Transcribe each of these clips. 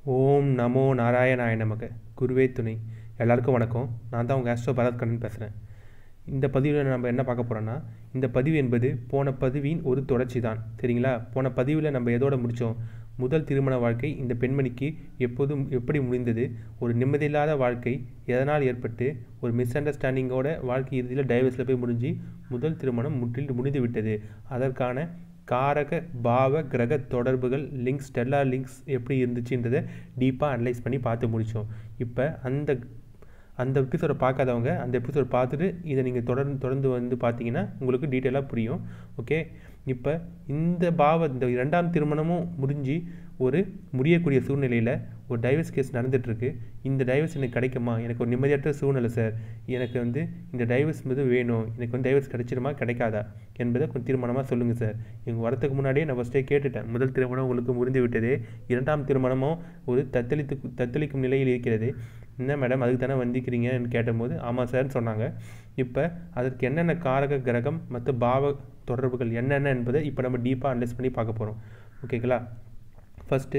ஓம் நமோ நாராயணாய நமக குருவே துணை எல்லாருக்கும் வணக்கம் நான் தான் உங்கள் ஆஸ்ட்ரோ பரத் கண்ணன் பேசுகிறேன் இந்த பதிவில் நம்ம என்ன பார்க்க போகிறோன்னா இந்த பதிவு என்பது போன பதிவின் ஒரு தொடர்ச்சி தான் சரிங்களா போன பதிவில் நம்ம எதோட முடித்தோம் முதல் திருமண வாழ்க்கை இந்த பெண்மணிக்கு எப்போதும் எப்படி முடிந்தது ஒரு நிம்மதியில்லாத வாழ்க்கை எதனால் ஏற்பட்டு ஒரு மிஸ் அண்டர்ஸ்டாண்டிங்கோட வாழ்க்கை இறுதியில் டைவர்ஸில் போய் முடிஞ்சு முதல் திருமணம் முற்றில் முடிந்து விட்டது அதற்கான காரக பாவ கிரக தொடர்புகள் லிங்க்ஸ் ஸ்டெல்லார் லிங்க்ஸ் எப்படி இருந்துச்சுன்றதை டீப்பாக அனலைஸ் பண்ணி பார்த்து முடித்தோம் இப்போ அந்த அந்த எபிசோடை பார்க்காதவங்க அந்த எபிசோட் பார்த்துட்டு இதை நீங்கள் தொடர்ந்து தொடர்ந்து வந்து பார்த்தீங்கன்னா உங்களுக்கு டீட்டெயிலாக புரியும் ஓகே இப்போ இந்த பாவ இந்த இரண்டாம் திருமணமும் முடிஞ்சு ஒரு முடியக்கூடிய சூழ்நிலையில் ஒரு டைவர்ஸ் கேஸ் நடந்துகிட்ருக்கு இந்த டைவர்ஸ் எனக்கு கிடைக்குமா எனக்கு ஒரு நிம்மதியற்ற சூழ்நிலை சார் எனக்கு வந்து இந்த டைவர்ஸ் மீது வேணும் எனக்கு வந்து டைவர்ஸ் கிடைச்சிருமா கிடைக்காதா என்பதை கொஞ்சம் தீர்மானமாக சொல்லுங்கள் சார் இவங்க வரத்துக்கு முன்னாடியே நான் ஃபஸ்ட்டே கேட்டுட்டேன் முதல் திருமணம் உங்களுக்கு முடிந்து விட்டது இரண்டாம் திருமணமும் ஒரு தத்தளித்து தத்தளிக்கும் நிலையில் இருக்கிறது என்ன மேடம் அதுக்கு தானே வந்திக்கிறீங்கன்னு கேட்டபோது ஆமாம் சார்னு சொன்னாங்க இப்போ அதற்கு என்னென்ன காரக கிரகம் மற்ற பாவ தொடர்புகள் என்னென்ன என்பதை இப்போ நம்ம டீப்பாக அனலைஸ் பண்ணி பார்க்க போகிறோம் ஓகேங்களா first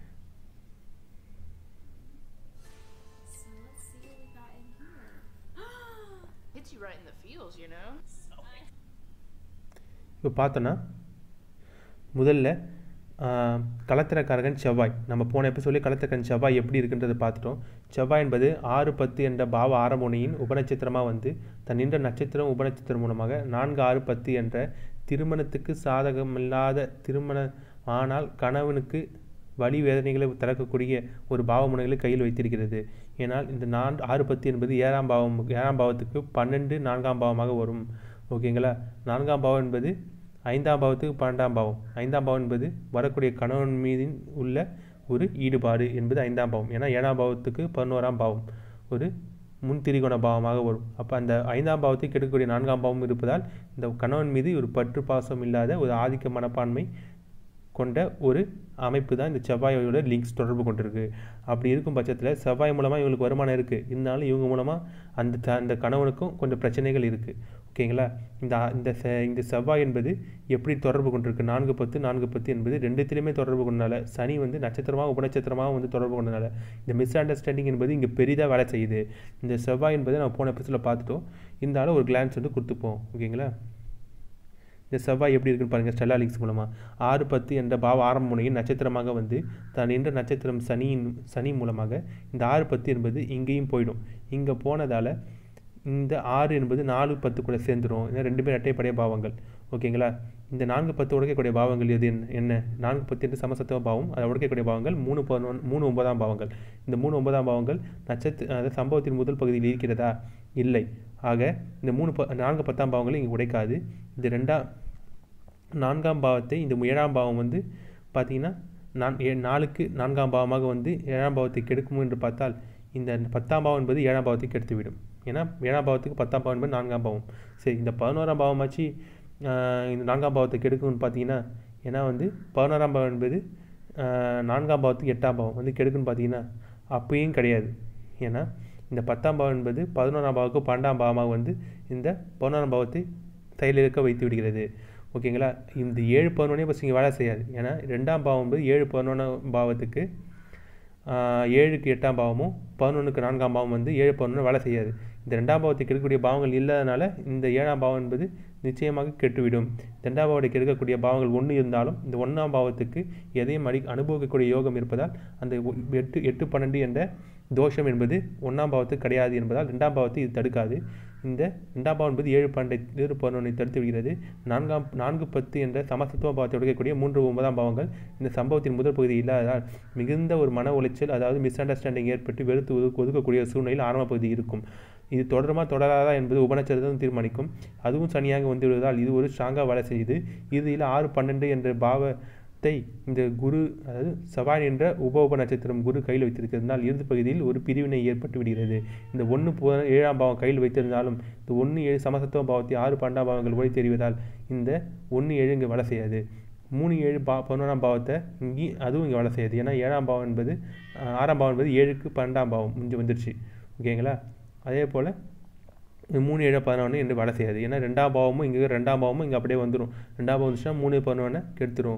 So let's see what we got in here. Hits you right in the feels, you know? இப்போ பார்த்தோன்னா முதல்ல கலத்திரக்காரகன் செவ்வாய் நம்ம போன எபிசோட்லேயே கலத்திரக்காரன் செவ்வாய் எப்படி இருக்குன்றதை பார்த்துட்டோம் செவ்வாய் என்பது ஆறு பத்து என்ற பாவ ஆரமுனையின் உபநட்சத்திரமாக வந்து தன் நின்ற நட்சத்திரம் உபநட்சத்திரம் மூலமாக நான்கு ஆறு பத்து என்ற திருமணத்துக்கு சாதகமில்லாத திருமணம் ஆனால் கணவனுக்கு வலி வேதனைகளை திறக்கக்கூடிய ஒரு பாவமுனைகளை கையில் வைத்திருக்கிறது ஏனால் இந்த நான் ஆறு பத்து என்பது ஏழாம் பாவம் ஏழாம் பாவத்துக்கு பன்னெண்டு நான்காம் பாவமாக வரும் ஓகேங்களா நான்காம் பாவம் என்பது ஐந்தாம் பாவத்துக்கு பன்னெண்டாம் பாவம் ஐந்தாம் பாவம் என்பது வரக்கூடிய கணவன் மீது உள்ள ஒரு ஈடுபாடு என்பது ஐந்தாம் பாவம் ஏன்னா ஏழாம் பாவத்துக்கு பதினோராம் பாவம் ஒரு முன் திரிகோண பாவமாக வரும் அப்போ அந்த ஐந்தாம் பாவத்தை கெடுக்கக்கூடிய நான்காம் பாவம் இருப்பதால் இந்த கணவன் மீது ஒரு பற்று பாசம் இல்லாத ஒரு ஆதிக்க மனப்பான்மை கொண்ட ஒரு அமைப்பு தான் இந்த செவ்வாயோட லிங்க்ஸ் தொடர்பு கொண்டிருக்கு அப்படி இருக்கும் பட்சத்தில் செவ்வாய் மூலமாக இவங்களுக்கு வருமானம் இருக்குது இருந்தாலும் இவங்க மூலமாக அந்த த அந்த கணவனுக்கும் கொஞ்சம் பிரச்சனைகள் இருக்குது ஓகேங்களா இந்த இந்த செ இந்த செவ்வாய் என்பது எப்படி தொடர்பு கொண்டிருக்கு நான்கு பத்து நான்கு பத்து என்பது ரெண்டுத்திலையுமே தொடர்பு கொண்டனால சனி வந்து நட்சத்திரமாக உபநட்சத்திரமாக வந்து தொடர்பு கொண்டனால இந்த மிஸ் அண்டர்ஸ்டாண்டிங் என்பது இங்கே பெரிதாக வேலை செய்யுது இந்த செவ்வாய் என்பதை நம்ம போன எபிசோடில் பார்த்துட்டோம் இருந்தாலும் ஒரு கிளான்ஸ் வந்து கொடுத்துப்போம் ஓகேங்களா இந்த செவ்வாய் எப்படி இருக்குன்னு பாருங்கள் ஸ்டெல்லா லிங்க்ஸ் மூலமாக ஆறு பத்து என்ற பாவ ஆரம்ப முனையின் நட்சத்திரமாக வந்து தான் நின்ற நட்சத்திரம் சனியின் சனி மூலமாக இந்த ஆறு பத்து என்பது இங்கேயும் போயிடும் இங்கே போனதால் இந்த ஆறு என்பது நாலு பத்து கூட சேர்ந்துடும் ஏன்னா ரெண்டுமே இரட்டைப்படைய பாவங்கள் ஓகேங்களா இந்த நான்கு பத்து உடைக்கக்கூடிய பாவங்கள் எது என்ன நான்கு பத்து என்று சமசத்துவ பாவம் அதை உடைக்கக்கூடிய பாவங்கள் மூணு பதினொன்று மூணு ஒன்பதாம் பாவங்கள் இந்த மூணு ஒன்பதாம் பாவங்கள் நட்சத்திர அதாவது சம்பவத்தின் முதல் பகுதியில் இருக்கிறதா இல்லை ஆக இந்த மூணு ப நான்கு பத்தாம் பாவங்களை இங்கே உடைக்காது இந்த ரெண்டாம் நான்காம் பாவத்தை இந்த ஏழாம் பாவம் வந்து பார்த்திங்கன்னா நான் ஏ நாலுக்கு நான்காம் பாவமாக வந்து ஏழாம் பாவத்தை கெடுக்கும் என்று பார்த்தால் இந்த பத்தாம் பாவம் என்பது ஏழாம் பாவத்தை கெடுத்துவிடும் ஏன்னா ஏழாம் பாவத்துக்கு பத்தாம் பாவம் என்பது நான்காம் பாவம் சரி இந்த பதினோராம் பாவமாச்சு இந்த நான்காம் பாவத்தை கெடுக்கும்னு பார்த்தீங்கன்னா ஏன்னா வந்து பதினோராம் பாவம் என்பது நான்காம் பாவத்துக்கு எட்டாம் பாவம் வந்து கெடுக்குன்னு பார்த்தீங்கன்னா அப்பயும் கிடையாது ஏன்னா இந்த பத்தாம் பாவம் என்பது பதினோராம் பாவத்துக்கு பன்னெண்டாம் பாவமாக வந்து இந்த பதினோராம் பாவத்தை செயலிழக்க வைத்து விடுகிறது ஓகேங்களா இந்த ஏழு பதினொன்னே பஸ் இங்கே வேலை செய்யாது ஏன்னா ரெண்டாம் பாவம் என்பது ஏழு பதினொன்றாம் பாவத்துக்கு ஏழுக்கு எட்டாம் பாவமும் பதினொன்றுக்கு நான்காம் பாவம் வந்து ஏழு பதினொன்று வேலை செய்யாது இந்த ரெண்டாம் பாவத்துக்கு கெடுக்கக்கூடிய பாவங்கள் இல்லாதனால இந்த ஏழாம் பாவம் என்பது நிச்சயமாக கெட்டுவிடும் ரெண்டாம் பாவத்தை கெடுக்கக்கூடிய பாவங்கள் ஒன்று இருந்தாலும் இந்த ஒன்றாம் பாவத்துக்கு எதையும் அடி அனுபவிக்கக்கூடிய யோகம் இருப்பதால் அந்த எட்டு எட்டு பன்னெண்டு என்ற தோஷம் என்பது ஒன்றாம் பாவத்துக்கு கிடையாது என்பதால் ரெண்டாம் பாவத்தை இது தடுக்காது இந்த ரெண்டாம் பாவம் என்பது ஏழு பன்னெண்டு ஏழு பதினொன்றை தடுத்து விடுகிறது நான்காம் நான்கு பத்து என்ற சமசத்துவ பாவத்தை உடைக்கக்கூடிய மூன்று ஒன்பதாம் பாவங்கள் இந்த சம்பவத்தின் முதல் பகுதி இல்லாததால் மிகுந்த ஒரு மன உளைச்சல் அதாவது மிஸ் அண்டர்ஸ்டாண்டிங் ஏற்பட்டு வெறுத்து ஒதுக்கு ஒதுக்கக்கூடிய சூழ்நிலையில் ஆரம்ப பகுதி இருக்கும் இது தொடருமா தொடராதா என்பது உபநட்சத்திரம் தீர்மானிக்கும் அதுவும் சனியாக வந்து விடுவதால் இது ஒரு ஸ்ட்ராங்காக வேலை செய்யுது இறுதியில் ஆறு பன்னெண்டு என்ற பாவத்தை இந்த குரு அதாவது சவான் என்ற உப உப நட்சத்திரம் குரு கையில் வைத்திருக்கிறதுனால் இறுதி பகுதியில் ஒரு பிரிவினை ஏற்பட்டு விடுகிறது இந்த ஒன்று ஏழாம் பாவம் கையில் வைத்திருந்தாலும் இந்த ஒன்று ஏழு சமசத்துவ பாவத்தை ஆறு பன்னெண்டாம் பாவங்கள் ஒளி தெரிவதால் இந்த ஒன்று ஏழு இங்கே வேலை செய்யாது மூணு ஏழு பா பதினொன்றாம் பாவத்தை இங்கே அதுவும் இங்கே வேலை செய்யாது ஏன்னா ஏழாம் பாவம் என்பது ஆறாம் பாவம் என்பது ஏழுக்கு பன்னெண்டாம் பாவம் இங்கே வந்துருச்சு ஓகேங்களா அதே போல் மூணு ஏழு பதினொன்று என்று வேலை செய்யாது ஏன்னா ரெண்டாம் பாவமும் இங்கே ரெண்டாம் பாவமும் இங்கே அப்படியே வந்துடும் ரெண்டாம் பாவம் வந்துச்சுன்னா மூணு பதினொன்று கெடுத்துரும்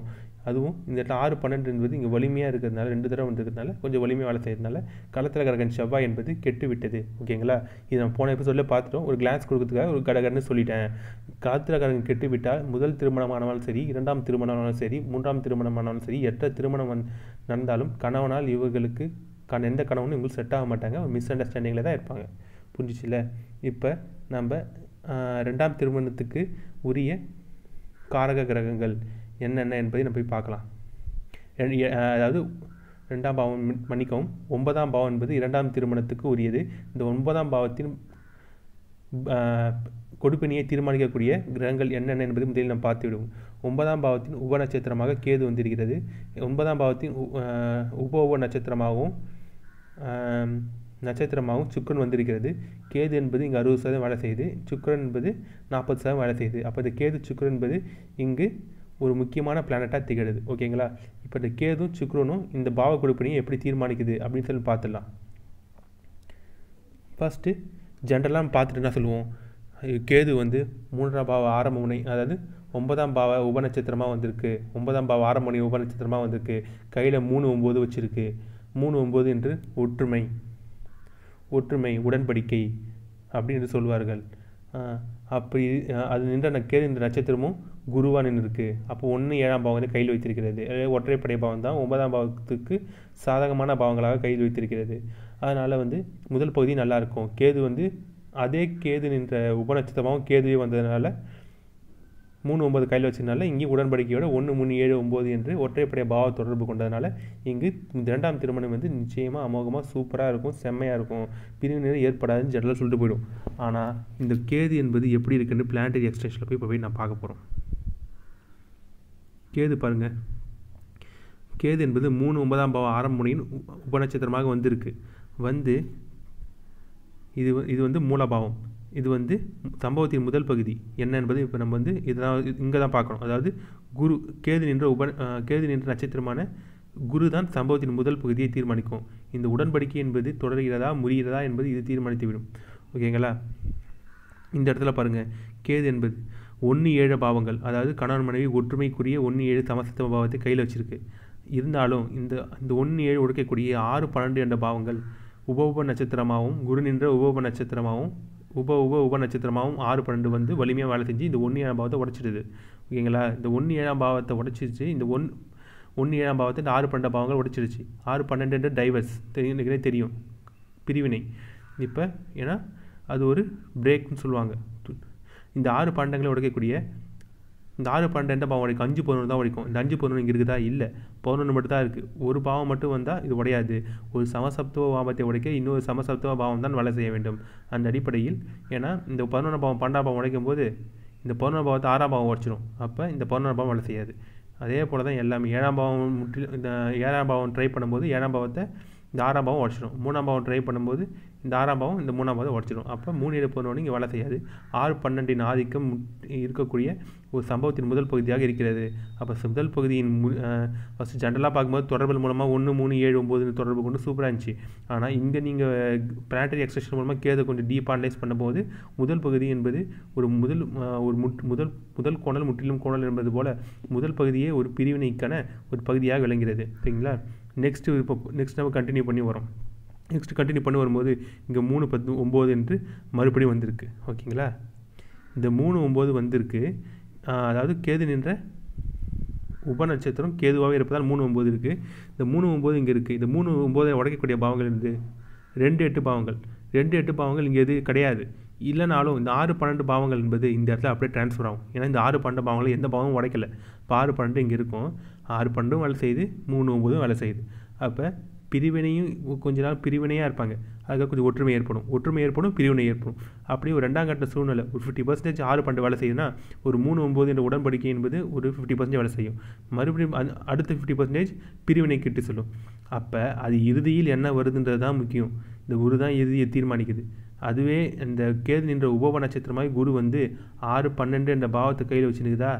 அதுவும் இந்த இடத்துல ஆறு பன்னெண்டு என்பது இங்கே வலிமையாக இருக்கிறதுனால ரெண்டு தடவை வந்திருக்கிறதுனால கொஞ்சம் வலிமையாக வேலை செய்யறதுனால களத்தில் கிரகன் செவ்வாய் என்பது கெட்டு விட்டது ஓகேங்களா இது நம்ம போன எபிசோடில் பார்த்துட்டோம் ஒரு கிளான்ஸ் கொடுக்கறதுக்காக ஒரு கடகடன்னு சொல்லிட்டேன் களத்தில் கிரகன் கெட்டு விட்டால் முதல் திருமணமானாலும் சரி இரண்டாம் திருமணமானாலும் சரி மூன்றாம் திருமணமானாலும் சரி எட்ட திருமணம் வந்து நடந்தாலும் கணவனால் இவர்களுக்கு கண எந்த கணவனும் இவங்களுக்கு செட் ஆக மாட்டாங்க மிஸ் அண்டர்ஸ்டாண்டிங்கில் தான் இருப்பாங்க புரிஞ்சிச்சுல இப்போ நம்ம ஆஹ், ரெண்டாம் திருமணத்துக்கு உரிய காரக கிரகங்கள் என்னென்ன என்பதை நம்ம போய் பார்க்கலாம் எ- எ- அதாவது ரெண்டாம் பாவம் மன்- மன்னிக்கவும் ஒன்பதாம் பாவம் என்பது இரண்டாம் திருமணத்துக்கு உரியது இந்த ஒன்பதாம் பாவத்தின் ஆஹ், கொடுப்பினியை தீர்மானிக்கக்கூடிய கிரகங்கள் என்னென்ன என்பதை முதலில் நாம் பார்த்து விடுவோம் ஒன்பதாம் பாவத்தின் உப நட்சத்திரமாக கேது வந்திருக்கிறது ஒன்பதாம் பாவத்தின் உ- ஆஹ், உப உப நட்சத்திரமாகவும் ஆம், நட்சத்திரமாகவும் சுக்கிரன் வந்திருக்கிறது கேது என்பது இங்கே அறுபது சதவீதம் வேலை செய்யுது சுக்கிரன் என்பது நாற்பது சதவீதம் வேலை செய்யுது அப்போ இந்த கேது சுக்கிரன் என்பது இங்கு ஒரு முக்கியமான பிளானட்டாக திகழுது ஓகேங்களா இப்போ இந்த கேதும் சுக்கிரனும் இந்த பாவ கொடுப்பினையை எப்படி தீர்மானிக்குது அப்படின்னு சொல்லி பார்த்துடலாம் ஃபஸ்ட்டு ஜென்ரலாக பார்த்துட்டு என்ன சொல்லுவோம் ஐயோ, கேது வந்து மூன்றாம் பாவ ஆரம்ப முனை அதாவது ஒன்பதாம் பாவ உபநட்சத்திரமாக வந்திருக்கு ஒன்பதாம் பாவ ஆரம்ப முனை உபநட்சத்திரமாக வந்திருக்கு கையில் மூணு ஒம்பது வச்சிருக்கு மூணு ஒம்பது என்று ஒற்றுமை ஒற்றுமை உடன்படிக்கை அப்படின்னு சொல்வார்கள் ஆஹ் அப்படி ஆஹ் அது நின்ற ந- கேது இந்த நட்சத்திரமும் குருவா நின்று இருக்கு அப்போ ஒன்று ஏழாம் பாவம் வந்து கையில் வைத்திருக்கிறது அதாவது ஒற்றைப்படை பாவம் தான் ஒன்பதாம் பாவத்துக்கு சாதகமான பாவங்களாக கையில் வைத்திருக்கிறது அதனால் வந்து முதல் பகுதி நல்லா இருக்கும் கேது வந்து அதே கேது நின்ற உபநட்சத்திரமாகவும் கேதுவே வந்ததுனால மூணு ஒன்பது கையில் வச்சதுனால இங்கே உடன்படிக்கையோட ஒன்று மூணு ஏழு ஒம்பது என்று ஒற்றைப்படை பாவ தொடர்பு கொண்டதுனால இங்கு இந்த இரண்டாம் திருமணம் வந்து நிச்சயமாக அமோகமாக சூப்பராக இருக்கும் செம்மையாக இருக்கும் பிரிவினை ஏற்படாதுன்னு ஜெனரலாக சொல்லிட்டு போயிடும் ஆனால் இந்த கேது என்பது எப்படி இருக்குன்னு பிளானட்டரி எக்ஸ்டென்ஷனில் போய் இப்போ போய் நான் பார்க்க போகிறோம் கேது பாருங்கள் கேது என்பது மூணு ஒன்பதாம் பாவ ஆரம்ப முனையின் உ- உபநட்சத்திரமாக வந்திருக்கு வந்து இது வ- இது வந்து மூலபாவம் இது வந்து சம்பவத்தின் முதல் பகுதி என்ன என்பது இப்போ நம்ம வந்து இதெல்லாம் இங்கே தான் பார்க்கணும் அதாவது குரு கேது நின்ற உப அஹ், கேது நின்ற நட்சத்திரமான குரு தான் சம்பவத்தின் முதல் பகுதியை தீர்மானிக்கும் இந்த உடன்படிக்கை என்பது தொடர்கிறதா முறிகிறதா என்பது இது தீர்மானித்துவிடும் ஓகேங்களா இந்த இடத்துல பாருங்கள் கேது என்பது ஒன்று ஏழு பாவங்கள் அதாவது கணவன் மனைவி ஒற்றுமைக்குரிய ஒன்று ஏழு சமசத்துவ பாவத்தை கையில் வச்சிருக்கு இருந்தாலும் இந்த இந்த ஒன்று ஏழு ஒடுக்கக்கூடிய ஆறு பன்னெண்டு என்ற பாவங்கள் உப உப நட்சத்திரமாகவும் குரு நின்ற உப உப நட்சத்திரமாகவும் உப உப உப நட்சத்திரமாகவும் ஆறு பன்னெண்டு வந்து வலிமையாக வேலை செஞ்சு இந்த ஒன்று ஏழாம் பாவத்தை உடைச்சிடுது ஓகேங்களா இந்த ஒன்று ஏழாம் பாவத்தை உடைச்சிருச்சு இந்த ஒன் ஒன்று ஏழாம் பாவத்தை இந்த ஆறு பன்னெண்டு பாவங்கள் உடைச்சிருச்சு ஆறு பன்னெண்டு டைவர்ஸ் தெரியும் எனக்கே தெரியும் பிரிவினை இப்போ ஏன்னா அது ஒரு பிரேக்னு சொல்லுவாங்க து- இந்த ஆறு பன்னெண்டுகளை உடைக்கக்கூடிய இந்த ஆறு பன்னெண்டு எந்த பாவம் உடைக்கும் அஞ்சு பதினொன்று தான் உடைக்கும் இந்த அஞ்சு பதினொன்று இங்கே இருக்குதா இல்லை பதினொன்று மட்டும் தான் இருக்குது ஒரு பாவம் மட்டும் வந்தால் இது உடையாது ஒரு சமசப்துவ பாவத்தை உடைக்க இன்னொரு சமசப்துவ பாவம் தான் வேலை செய்ய வேண்டும் அந்த அடிப்படையில் ஏன்னா இந்த பதினொன்று பாவம் பன்னெண்டாம் பாவம் உடைக்கும் போது இந்த பதினொன்று பாவத்தை ஆறாம் பாவம் உடைச்சிடும் அப்போ இந்த பதினொன்று பாவம் வேலை செய்யாது அதே போல் தான் எல்லாமே ஏழாம் பாவம் முற்றிலும் இந்த ஏழாம் பாவம் ட்ரை பண்ணும்போது ஏழாம் பாவத்தை இந்த ஆறாம் பாவம் உடச்சிடும் மூணாம் பாவம் ட்ரை பண்ணும்போது இந்த ஆறாம் பாவம் இந்த மூணாம் பாவம் உடச்சிடும் அப்போ மூணு ஏழு பதினொன்று இங்கே வேலை செய்யாது ஆறு பன்னெண்டின் ஆதிக்கம் முட்- இருக்கக்கூடிய ஒரு சம்பவத்தின் முதல் பகுதியாக இருக்கிறது அப்போ முதல் பகுதியின் மு ஃபஸ்ட்டு ஜென்ரலாக பார்க்கும்போது தொடர்பு மூலமாக ஒன்று மூணு ஏழு ஒம்போதுன்னு தொடர்பு கொண்டு சூப்பராக இருந்துச்சு ஆனால் இங்கே நீங்கள் பிளானட்டரி எக்ஸ்ட்ரக்ஷன் மூலமாக கேதை கொஞ்சம் டீப் அனலைஸ் பண்ணும்போது முதல் பகுதி என்பது ஒரு முதல் அஹ், ஒரு முட் முதல் முதல் கோணல் முற்றிலும் கோணல் என்பது போல முதல் பகுதியே ஒரு பிரிவினைக்கான ஒரு பகுதியாக விளங்குகிறது சரிங்களா நெக்ஸ்ட்டு இப்போ நெக்ஸ்ட் நம்ம கண்டினியூ பண்ணி வரோம் நெக்ஸ்ட் கண்டினியூ பண்ணி வரும்போது இங்கே மூணு பத்து ஒம்பது என்று மறுபடியும் வந்திருக்கு ஓகேங்களா இந்த மூணு ஒம்பது வந்திருக்கு ஆஹ் அதாவது கேது நின்ற உப நட்சத்திரம் கேதுவாகவே இருப்பதால் மூணு ஒம்பது இருக்குது இந்த மூணு ஒம்பது இங்கே இருக்குது இந்த மூணு ஒம்போதை உடைக்கக்கூடிய பாவங்கள் இருந்து ரெண்டு எட்டு பாவங்கள் ரெண்டு எட்டு பாவங்கள் இங்கே எது கிடையாது இல்லைனாலும் இந்த ஆறு பன்னெண்டு பாவங்கள் என்பது இந்த இடத்துல அப்படியே ட்ரான்ஸ்ஃபர் ஆகும் ஏன்னா இந்த ஆறு பன்னெண்டு பாவங்களும் எந்த பாவமும் உடைக்கல இப்போ ஆறு பன்னெண்டு இங்கே இருக்கும் ஆறு பன்னெண்டும் வேலை செய்யுது மூணு ஒம்பதும் வேலை செய்யுது அப்போ பிரிவினையும் கொஞ்ச நாள் பிரிவினையாக இருப்பாங்க அதுக்காக கொஞ்சம் ஒற்றுமை ஏற்படும் ஒற்றுமை ஏற்படும் பிரிவினை ஏற்படும் அப்படி ஒரு ரெண்டாம் கட்ட சூழ்நிலை ஒரு ஃபிஃப்டி பர்சன்டேஜ் ஆறு பன்னெண்டு வேலை செய்யுதுன்னா ஒரு மூணு ஒம்பது என்ற உடன்படிக்கை என்பது ஒரு ஃபிஃப்டி பர்சன்டேஜ் வேலை செய்யும் மறுபடியும் அது- அடுத்த ஃபிஃப்டி பர்சன்டேஜ் பிரிவினை கிட்டு சொல்லும் அப்போ அது இறுதியில் என்ன வருதுன்றது தான் முக்கியம் இந்த குரு தான் இறுதியை தீர்மானிக்குது அதுவே இந்த கேது நின்ற உபவ நட்சத்திரமாய் குரு வந்து ஆறு பன்னெண்டு என்ற பாவத்தை கையில் வச்சுருக்குதா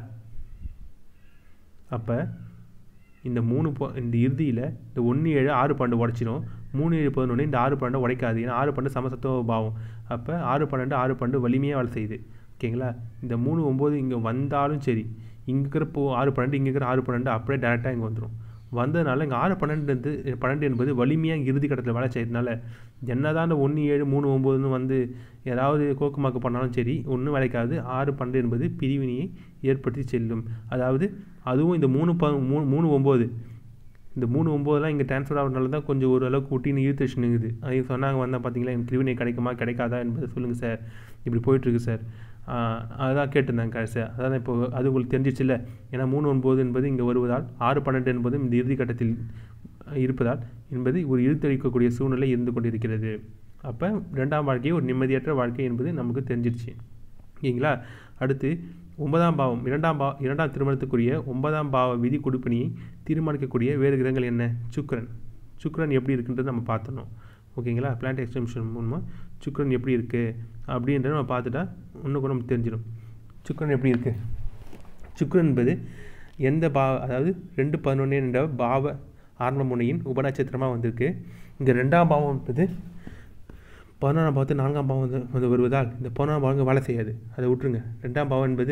அப்போ இந்த மூணு பொ இந்த இறுதியில் இந்த ஒன்று ஏழு ஆறு பன்னெண்டு உடச்சிடும் மூணு ஏழு பதினொன்று இந்த ஆறு பன்னெண்டு உடைக்காது ஏன்னா ஆறு பன்னெண்டு சமசத்துவ பாவம் அப்போ ஆறு பன்னெண்டு ஆறு பன்னெண்டு வலிமையாக வேலை செய்யுது ஓகேங்களா இந்த மூணு ஒம்பது இங்கே வந்தாலும் சரி இங்கே இருக்கிற போ ஆறு பன்னெண்டு இங்கே இருக்கிற ஆறு பன்னெண்டு அப்படியே டேரெக்டாக இங்கே வந்துடும் வந்ததுனால இங்கே ஆறு பன்னெண்டு வந்து பன்னெண்டு என்பது வலிமையாக இறுதி கட்டத்தில் வேலை செய்யறதுனால என்னதான் அந்த ஒன்று ஏழு மூணு ஒம்போதுன்னு வந்து ஏதாவது கோக்குமாக்கு பண்ணாலும் சரி ஒன்றும் வேலைக்காது ஆறு பன்னெண்டு என்பது பிரிவினையை ஏற்படுத்தி செல்லும் அதாவது அதுவும் இந்த மூணு ப மூணு மூணு ஒம்பது இந்த மூணு ஒம்போதெல்லாம் இங்கே ட்ரான்ஸ்ஃபர் ஆகிறதுனால தான் கொஞ்சம் ஓரளவுக்கு ஒட்டின்னு இழுத்துச்சு நிற்குது அது சொன்னாங்க வந்தால் பார்த்தீங்களா எனக்கு பிரிவினை கிடைக்குமா கிடைக்காதா என்பதை சொல்லுங்கள் சார் இப்படி போயிட்டுருக்கு சார் அதான் கேட்டிருந்தாங்க சார் அதான் இப்போ அது உங்களுக்கு தெரிஞ்சிச்சுல்ல ஏன்னா மூணு ஒன்பது என்பது இங்கே வருவதால் ஆறு பன்னெண்டு என்பதும் இந்த இறுதி கட்டத்தில் இருப்பதால் என்பது ஒரு இழுத்தளிக்கக்கூடிய சூழ்நிலை இருந்து கொண்டிருக்கிறது அப்போ ரெண்டாம் வாழ்க்கை ஒரு நிம்மதியற்ற வாழ்க்கை என்பது நமக்கு தெரிஞ்சிருச்சு ஓகேங்களா அடுத்து ஒன்பதாம் பாவம் இரண்டாம் பா இரண்டாம் திருமணத்துக்குரிய ஒன்பதாம் பாவ விதி கொடுப்பினியை தீர்மானிக்கக்கூடிய வேறு கிரகங்கள் என்ன சுக்கரன் சுக்கரன் எப்படி இருக்குன்றது நம்ம பார்த்துடணும் ஓகேங்களா பிளான்ட் எக்ஸ்டென்ஷன் மூலமாக சுக்கரன் எப்படி இருக்குது அப்படின்றத நம்ம பார்த்துட்டா இன்னும் கூட நமக்கு தெரிஞ்சிடும் சுக்கரன் எப்படி இருக்குது சுக்கரன் என்பது எந்த பா அதாவது ரெண்டு பதினொன்று என்ற பாவ ஆரம்ப முனையின் உபநட்சத்திரமாக வந்திருக்கு இங்கே ரெண்டாம் பாவம் என்பது பதினொன்றாம் பாவத்து நான்காம் பாவம் வந்து வந்து வருவதால் இந்த பதினொன்றாம் பாவம் வேலை செய்யாது அதை விட்டுருங்க ரெண்டாம் பாவம் என்பது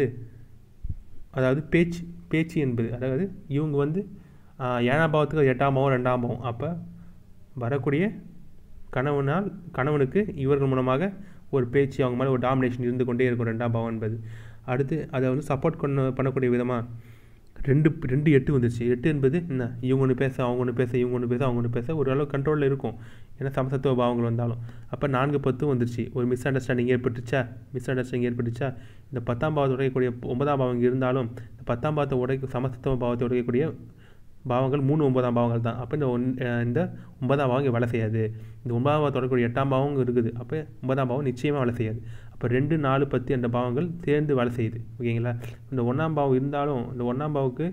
அதாவது பேச்சு பேச்சு என்பது அதாவது இவங்க வந்து ஏழாம் பாவத்துக்கு எட்டாம் பாவம் ரெண்டாம் பாவம் அப்போ வரக்கூடிய கணவனால் கணவனுக்கு இவர்கள் மூலமாக ஒரு பேச்சு அவங்க மேலே ஒரு டாமினேஷன் இருந்து கொண்டே இருக்கும் ரெண்டாம் பாவம் என்பது அடுத்து அதை வந்து சப்போர்ட் பண்ண பண்ணக்கூடிய விதமாக ரெண்டு ரெண்டு எட்டு வந்துருச்சு எட்டு என்பது என்ன இவங்க ஒன்று பேச அவங்க ஒன்று பேச இவங்க ஒன்று பேச அவங்க ஒன்று பேச ஓரளவு கண்ட்ரோலில் இருக்கும் ஏன்னா சமசத்துவ பாவங்கள் வந்தாலும் அப்போ நான்கு பத்தும் வந்துருச்சு ஒரு மிஸ் அண்டர்ஸ்டாண்டிங் ஏற்பட்டுச்சா மிஸ் அண்டர்ஸ்டாண்டிங் ஏற்பட்டுச்சா இந்த பத்தாம் பாவத்தை உடையக்கூடிய ஒன்பதாம் பாவம் இங்கே இருந்தாலும் இந்த பத்தாம் பாவத்தை உடைக்க சமசத்துவ பாவத்தை உடையக்கூடிய பாவங்கள் மூணு ஒன்பதாம் பாவங்கள் தான் அப்போ இந்த ஒன் இந்த ஒன்பதாம் பாவம் இங்கே வேலை செய்யாது இந்த ஒன்பதாம் பாவம் தொடரக்கூடிய எட்டாம் பாவம் இருக்குது அப்போ ஒன்பதாம் பாவம் நிச்சயமாக வேலை செய்யாது அப்போ ரெண்டு நாலு பத்து என்ற பாவங்கள் சேர்ந்து வேலை செய்யுது ஓகேங்களா இந்த ஒன்றாம் பாவம் இருந்தாலும் இந்த ஒன்றாம் பாவுக்கு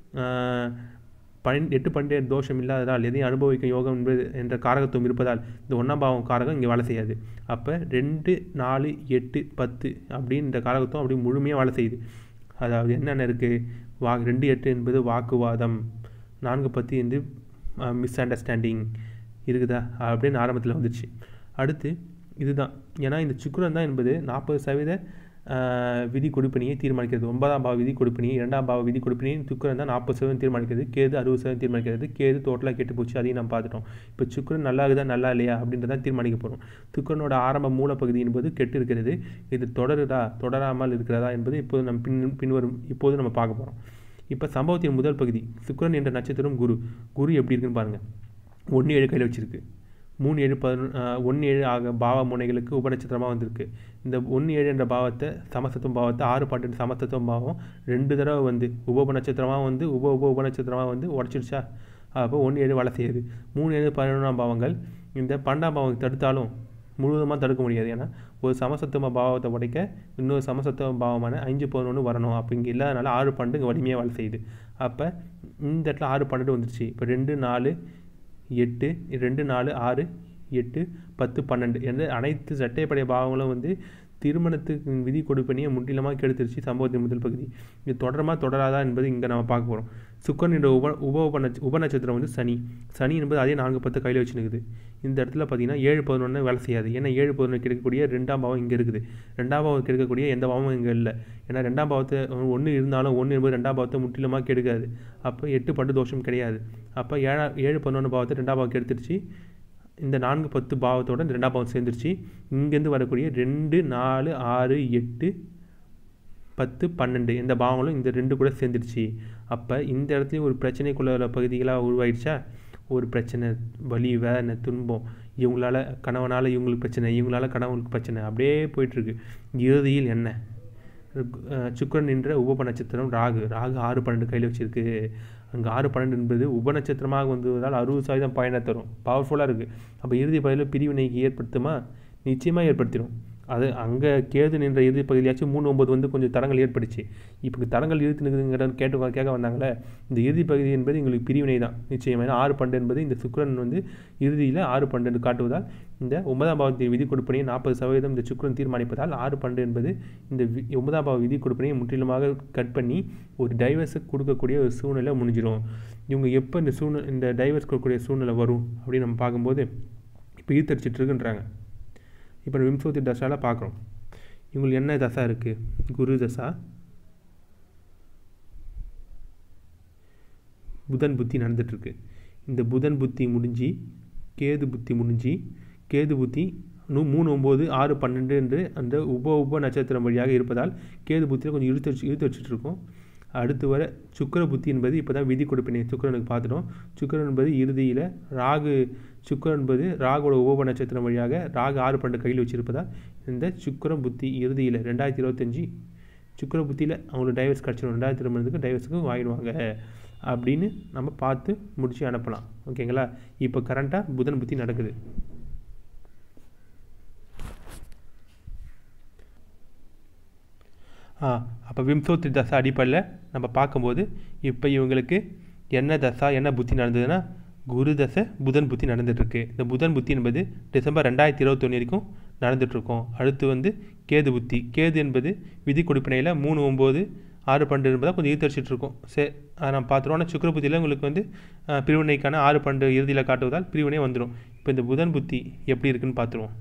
பன் எட்டு பன்னெண்டு தோஷம் இல்லாததால் எதையும் அனுபவிக்கும் யோகம் என்பது என்ற காரகத்துவம் இருப்பதால் இந்த ஒன்றாம் பாவம் காரகம் இங்கே வேலை செய்யாது அப்போ ரெண்டு நாலு எட்டு பத்து அப்படின்ற காரகத்துவம் அப்படி முழுமையாக வேலை செய்யுது அதாவது என்னென்ன இருக்குது வா ரெண்டு எட்டு என்பது வாக்குவாதம் நான்கு பத்து என்று மிஸ் அண்டர்ஸ்டாண்டிங் இருக்குதா அப்படின்னு ஆரம்பத்தில் வந்துச்சு அடுத்து இதுதான் ஏன்னா இந்த சுக்கரன் தான் என்பது நாற்பது சதவீத விதி கொடுப்பினியை தீர்மானிக்கிறது ஒன்பதாம் பாவ விதி கொடுப்பினியை இரண்டாம் பாவ விதி கொடுப்பினியை சுக்கரன் தான் நாற்பது சதவீதம் தீர்மானிக்கிறது கேது அறுபது சதவீதம் தீர்மானிக்கிறது கேது டோட்டலாக கெட்டு போச்சு அதையும் நம்ம பார்த்துட்டோம் இப்போ சுக்கரன் நல்லா இருக்குதா நல்லா இல்லையா அப்படின்றத தீர்மானிக்க போகிறோம் சுக்கரனோட ஆரம்ப மூலப்பகுதி என்பது கெட்டு இருக்கிறது இது தொடருதா தொடராமல் இருக்கிறதா என்பது இப்போது நம்ம பின் பின்வரும் இப்போது நம்ம பார்க்க போகிறோம் இப்போ சம்பவத்தின் முதல் பகுதி சுக்கரன் என்ற நட்சத்திரம் குரு குரு எப்படி இருக்குன்னு பாருங்கள் ஒன்று ஏழு கையில் வச்சுருக்கு மூணு ஏழு பதினொன்று ஒன்று ஏழு ஆக பாவ முனைகளுக்கு உபநட்சத்திரமாக வந்திருக்கு இந்த ஒன்று ஏழு என்ற பாவத்தை சமசத்துவம் பாவத்தை ஆறு பன்னெண்டு சமசத்துவம் பாவம் ரெண்டு தடவை வந்து உப உபநட்சத்திரமாக வந்து உப உப உபநட்சத்திரமாக வந்து உடச்சிடுச்சா அப்போ ஒன்று ஏழு வேலை செய்யுது மூணு ஏழு பதினொன்றாம் பாவங்கள் இந்த பன்னெண்டாம் பாவம் தடுத்தாலும் முழுவதுமாக தடுக்க முடியாது ஏன்னா ஒரு சமசத்துவ பாவத்தை உடைக்க இன்னொரு சமசத்துவ பாவமான அஞ்சு பதினொன்று வரணும் அப்போ இங்கே இல்லாதனால ஆறு பன்னெண்டு இங்கே வலிமையாக வேலை செய்யுது அப்போ இந்த இடத்துல ஆறு பன்னெண்டு வந்துருச்சு இப்போ ரெண்டு நாலு எட்டு ரெண்டு நாலு ஆறு எட்டு பத்து பன்னெண்டு என்ற அனைத்து சட்டைப்படைய பாவங்களும் வந்து திருமணத்துக்கு விதி கொடுப்பனியை முற்றிலுமாக கெடுத்துருச்சு சம்பவத்தின் முதல் பகுதி இது தொடரமாக தொடராதா என்பது இங்கே நம்ம பார்க்க போகிறோம் சுக்கரன் என்ற உப உப உபநட்ச உபநட்சத்திரம் வந்து சனி சனி என்பது அதே நான்கு பத்து கையில் வச்சுருக்குது இந்த இடத்துல பார்த்தீங்கன்னா ஏழு பதினொன்று வேலை செய்யாது ஏன்னா ஏழு பதினொன்று கிடைக்கக்கூடிய ரெண்டாம் பாவம் இங்கே இருக்குது ரெண்டாம் பாவம் கிடைக்கக்கூடிய எந்த பாவமும் இங்கே இல்லை ஏன்னா ரெண்டாம் பாவத்தை ஒன்று இருந்தாலும் ஒன்று என்பது ரெண்டாம் பாவத்தை முற்றிலுமாக கெடுக்காது அப்போ எட்டு பண்டு தோஷம் கிடையாது அப்போ ஏழா ஏழு பதினொன்று பாவத்தை ரெண்டாம் பாவம் கெடுத்துருச்சு இந்த நான்கு பத்து பாவத்தோட இந்த ரெண்டாம் பாவம் சேர்ந்துருச்சு இங்கேருந்து வரக்கூடிய ரெண்டு நாலு ஆறு எட்டு பத்து பன்னெண்டு இந்த பாவங்களும் இந்த ரெண்டு கூட சேர்ந்துருச்சு அப்போ இந்த இடத்துலையும் ஒரு பிரச்சனைக்குள்ள பகுதிகளாக உருவாயிடுச்சா ஒரு பிரச்சனை வலி வேதனை துன்பம் இவங்களால கணவனால் இவங்களுக்கு பிரச்சனை இவங்களால கணவனுக்கு பிரச்சனை அப்படியே போயிட்டுருக்கு இறுதியில் என்ன சுக்கரன் என்ற உப நட்சத்திரம் ராகு ராகு ஆறு பன்னெண்டு கையில் வச்சுருக்கு அங்கே ஆறு பன்னெண்டு என்பது உபநட்சத்திரமாக வந்ததால் அறுபது சதவீதம் பயனை தரும் பவர்ஃபுல்லாக இருக்குது அப்போ இறுதி பகுதியில் பிரிவினைக்கு ஏற்படுத்துமா நிச்சயமாக ஏற்படுத்திடும் அது அங்கே கேது நின்ற இறுதி பகுதியாச்சும் மூணு ஒம்பது வந்து கொஞ்சம் தரங்கள் ஏற்பட்டுச்சு இப்போ தரங்கள் இழுத்து நிற்குதுங்கிற கேட்டு கேட்க வந்தாங்களே இந்த இறுதி பகுதி என்பது எங்களுக்கு பிரிவினை தான் நிச்சயம் ஏன்னா ஆறு பன்னெண்டு என்பது இந்த சுக்கரன் வந்து இறுதியில் ஆறு பன்னெண்டு காட்டுவதால் இந்த ஒன்பதாம் பாவத்தின் விதி கொடுப்பனையை நாற்பது சதவீதம் இந்த சுக்கரன் தீர்மானிப்பதால் ஆறு பன்னெண்டு என்பது இந்த ஒன்பதாம் பாவ விதி கொடுப்பனையை முற்றிலுமாக கட் பண்ணி ஒரு டைவர்ஸை கொடுக்கக்கூடிய ஒரு சூழ்நிலை முடிஞ்சிடும் இவங்க எப்போ இந்த சூழ்நிலை இந்த டைவர்ஸ் கொடுக்கக்கூடிய சூழ்நிலை வரும் அப்படின்னு நம்ம பார்க்கும்போது இப்போ ஈர்த்தடிச்சிட்டு இருக்குன்றாங்க இப்போ விம்சோத்தி தசாவில் பார்க்குறோம் இவங்களுக்கு என்ன தசா இருக்குது குரு தசா புதன் புத்தி நடந்துகிட்ருக்கு இந்த புதன் புத்தி முடிஞ்சு கேது புத்தி முடிஞ்சு கேது புத்தி நூ மூணு ஒம்பது ஆறு பன்னெண்டு என்று அந்த உப உப நட்சத்திரம் வழியாக இருப்பதால் கேது புத்தியில் கொஞ்சம் இழுத்து வச்சு இழுத்து வச்சுட்டு இருக்கோம் அடுத்து வர சுக்கிர புத்தி என்பது இப்போ தான் விதி கொடுப்பினை சுக்கிரனுக்கு பார்த்துட்டோம் சுக்கிரன் என்பது இறுதியில் ராகு சுக்கிரன் என்பது ராகுவோட உப நட்சத்திரம் வழியாக ராகு ஆறு பன்னெண்டு கையில் வச்சிருப்பதால் இந்த சுக்கிரம் புத்தி இறுதியில் ரெண்டாயிரத்தி இருபத்தஞ்சி சுக்கிர புத்தியில் அவங்களுக்கு டைவர்ஸ் கிடச்சிடும் ரெண்டாயிரத்தி இருபதுக்கு டைவர்ஸுக்கு வாங்கிடுவாங்க அப்படின்னு நம்ம பார்த்து முடிச்சு அனுப்பலாம் ஓகேங்களா இப்போ கரண்ட்டாக புதன் புத்தி நடக்குது ஆ அப்போ விம்சோத்தி தசா அடிப்படையில் நம்ம பார்க்கும்போது இப்போ இவங்களுக்கு என்ன தசா என்ன புத்தி நடந்ததுன்னா குரு தசை புதன் புத்தி நடந்துகிட்ருக்கு இந்த புதன் புத்தி என்பது டிசம்பர் ரெண்டாயிரத்தி இருபத்தொன்று வரைக்கும் நடந்துகிட்ருக்கோம் அடுத்து வந்து கேது புத்தி கேது என்பது விதி கொடுப்பினையில் மூணு ஒம்பது ஆறு பன்னெண்டு என்பதாக கொஞ்சம் ஈர்த்தடிச்சிட்டு இருக்கோம் சரி அதை நம்ம பார்த்துருவோம் ஆனால் சுக்கர புத்தியில் உங்களுக்கு வந்து அஹ், பிரிவினைக்கான ஆறு பன்னெண்டு இறுதியில் காட்டுவதால் பிரிவினை வந்துடும் இப்போ இந்த புதன் புத்தி எப்படி இருக்குன்னு பார்த்துருவோம்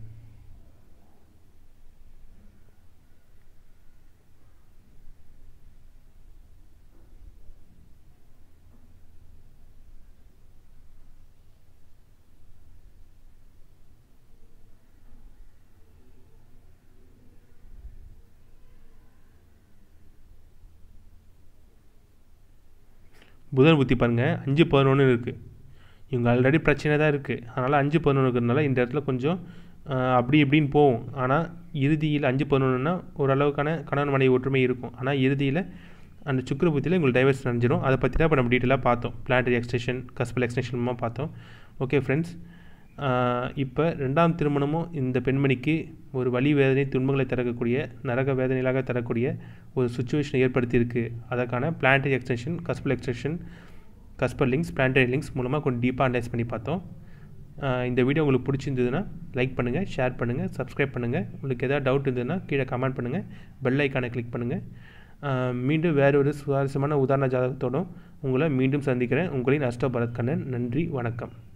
புதன் புத்தி பாருங்கள் அஞ்சு பதினொன்று இருக்குது இவங்க ஆல்ரெடி பிரச்சனை தான் இருக்குது அதனால் அஞ்சு பதினொன்று இருக்கிறதுனால இந்த இடத்துல கொஞ்சம் ஆஹ், அப்படி இப்படின்னு போகும் ஆனால் இறுதியில் அஞ்சு பதினொன்றுனா ஓரளவுக்கான கணவன் மனைவி ஒற்றுமை இருக்கும் ஆனால் இறுதியில் அந்த சுக்கிர புத்தியில் உங்களுக்கு டைவர்ஸ் நடந்துடும் அதை பற்றி தான் இப்போ நம்ம டீட்டெயிலாக பார்த்தோம் பிளானட்டரி எக்ஸ்டென்ஷன் கஸ்பல் எக்ஸ்டென்ஷனுமா பார்த்தோம் ஓகே ஃப்ரெண்ட்ஸ் இப்போ ரெண்டாம் திருமணமும் இந்த பெண்மணிக்கு ஒரு வலி வேதனை துன்பங்களை தரக்கூடிய நரக வேதனைகளாக தரக்கூடிய ஒரு சுச்சுவேஷனை ஏற்படுத்தியிருக்கு அதற்கான planetary extension cuspal extension cusper links planetary links மூலமாக கொஞ்சம் டீப்பாக அனலைஸ் பண்ணி பார்த்தோம் ஆஹ் இந்த வீடியோ உங்களுக்கு பிடிச்சிருந்ததுன்னா லைக் பண்ணுங்கள் ஷேர் பண்ணுங்கள் சப்ஸ்கிரைப் பண்ணுங்கள் உங்களுக்கு எதாவது டவுட் இருந்ததுன்னா கீழே கமெண்ட் பண்ணுங்கள் பெல் ஐக்கானை கிளிக் பண்ணுங்கள் ஆஹ் மீண்டும் வேறு ஒரு சுவாரஸ்யமான உதாரண ஜாதகத்தோடும் உங்களை மீண்டும் சந்திக்கிறேன் உங்களின் அஷ்ட பரத் கண்ணன் நன்றி வணக்கம்